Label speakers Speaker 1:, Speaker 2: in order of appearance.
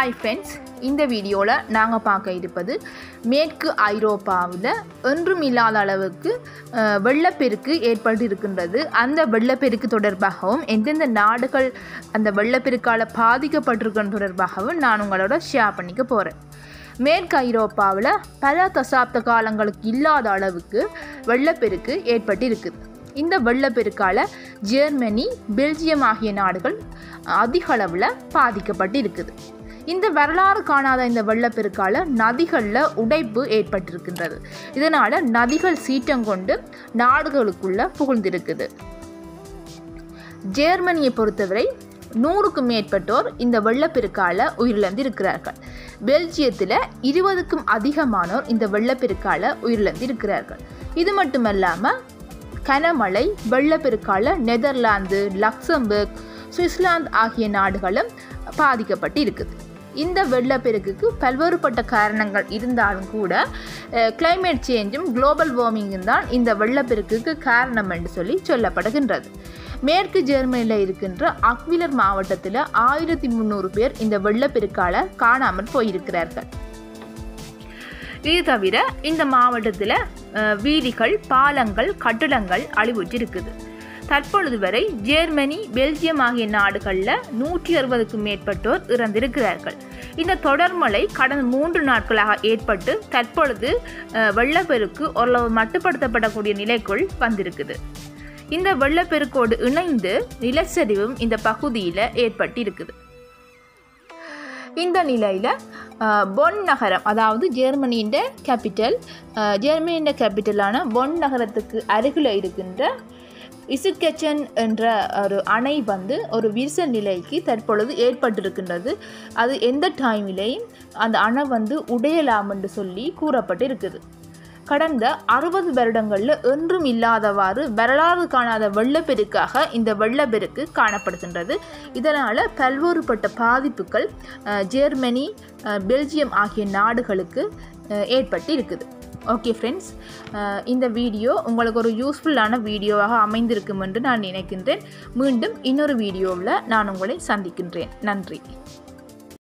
Speaker 1: hi friends இந்த வீடியோவில் நாங்கள் பார்க்க இருப்பது மேற்கு ஐரோப்பாவில் ஒன்றும் இல்லாத அளவுக்கு அஹ், வெள்ளப்பெருக்கு ஏற்பட்டு இருக்கின்றது அந்த வெள்ளப்பெருக்கு தொடர்பாகவும் எந்தெந்த நாடுகள் அந்த வெள்ளப்பெருக்கால் பாதிக்கப்பட்டிருக்கிறது தொடர்பாகவும் நான் உங்களோட ஷேர் பண்ணிக்க போகிறேன் மேற்கு ஐரோப்பாவில் பல தசாப்த காலங்களுக்கு இல்லாத அளவுக்கு வெள்ளப்பெருக்கு ஏற்பட்டு இருக்குது இந்த வெள்ளப்பெருக்கால் ஜெர்மனி பெல்ஜியம் ஆகிய நாடுகள் அதிக அளவில் பாதிக்கப்பட்டு இருக்குது இந்த வரலாறு காணாத இந்த வெள்ளப்பெருக்கால நதிகளில் உடைப்பு ஏற்பட்டிருக்கின்றது இதனால் நதிகள் சீற்றம் கொண்டு நாடுகளுக்குள்ள புகுந்திருக்குது ஜெர்மனியை பொறுத்தவரை நூறுக்கும் மேற்பட்டோர் இந்த வெள்ளப்பெருக்கால உயிரிழந்து இருக்கிறார்கள் பெல்ஜியத்தில் இருபதுக்கும் அதிகமானோர் இந்த வெள்ளப்பெருக்கால உயிரிழந்து இருக்கிறார்கள் இது மட்டுமல்லாமல் கனமழை வெள்ளப்பெருக்கால நெதர்லாந்து லக்சம்பர்க் சுவிட்சர்லாந்து ஆகிய நாடுகளும் பாதிக்கப்பட்டு இருக்குது இந்த வெள்ளப்பெருக்குக்கு பல்வேறுபட்ட காரணங்கள் இருந்தாலும் கூட கிளைமேட் சேஞ்சும் குளோபல் வார்மிங்கும் தான் இந்த வெள்ளப்பெருக்குக்கு காரணம் என்று சொல்லி சொல்லப்படுகின்றது மேற்கு ஜெர்மனியில் இருக்கின்ற அக்விலர் மாவட்டத்தில் ஆயிரத்தி முந்நூறு பேர் இந்த வெள்ளப்பெருக்கால காணாமல் போயிருக்கிறார்கள் இது தவிர இந்த மாவட்டத்தில் அஹ், வீதிகள் பாலங்கள் கட்டிடங்கள் அழிவுற்றிருக்குது தற்பொழுது வரை ஜெர்மனி பெல்ஜியம் ஆகிய நாடுகளில் நூற்றி அறுபதுக்கும் மேற்பட்டோர் இறந்திருக்கிறார்கள் இந்த தொடர்மழை கடந்த மூன்று நாட்களாக ஏற்பட்டு தற்பொழுது அஹ், வெள்ளப்பெருக்கு ஓரளவு மட்டுப்படுத்தப்படக்கூடிய நிலைக்குள் வந்திருக்குது இந்த வெள்ளப்பெருக்கோடு இணைந்து நிலச்சரிவும் இந்த பகுதியில் ஏற்பட்டிருக்குது இந்த நிலையில் பொன் நகரம் அதாவது ஜெர்மனியின் கேபிட்டல் ஜெர்மனியின் கேபிட்டலான பொன் நகரத்துக்கு அருகில் இருக்கின்ற இசுக்கெச்சன் என்ற ஒரு அணை வந்து ஒரு விரிசல் நிலைக்கு தற்பொழுது ஏற்பட்டிருக்கின்றது அது எந்த டைமிலையும் அந்த அணை வந்து உடையலாம் என்று சொல்லி கூறப்பட்டு இருக்குது கடந்த அறுபது வருடங்களில் என்றும் இல்லாதவாறு வரலாறு காணாத வெள்ளப்பெருக்காக இந்த வெள்ளப்பெருக்கு காணப்படுகின்றது இதனால் பல்வேறுபட்ட பாதிப்புகள் அஹ், ஜெர்மனி அஹ், பெல்ஜியம் ஆகிய நாடுகளுக்கு அஹ், ஏற்பட்டு இருக்குது ஓகே ஃப்ரெண்ட்ஸ் இந்த வீடியோ உங்களுக்கு ஒரு யூஸ்ஃபுல்லான வீடியோவாக அமைந்திருக்கும் என்று நான் நினைக்கின்றேன் மீண்டும் இன்னொரு வீடியோவில் நான் உங்களை சந்திக்கின்றேன் நன்றி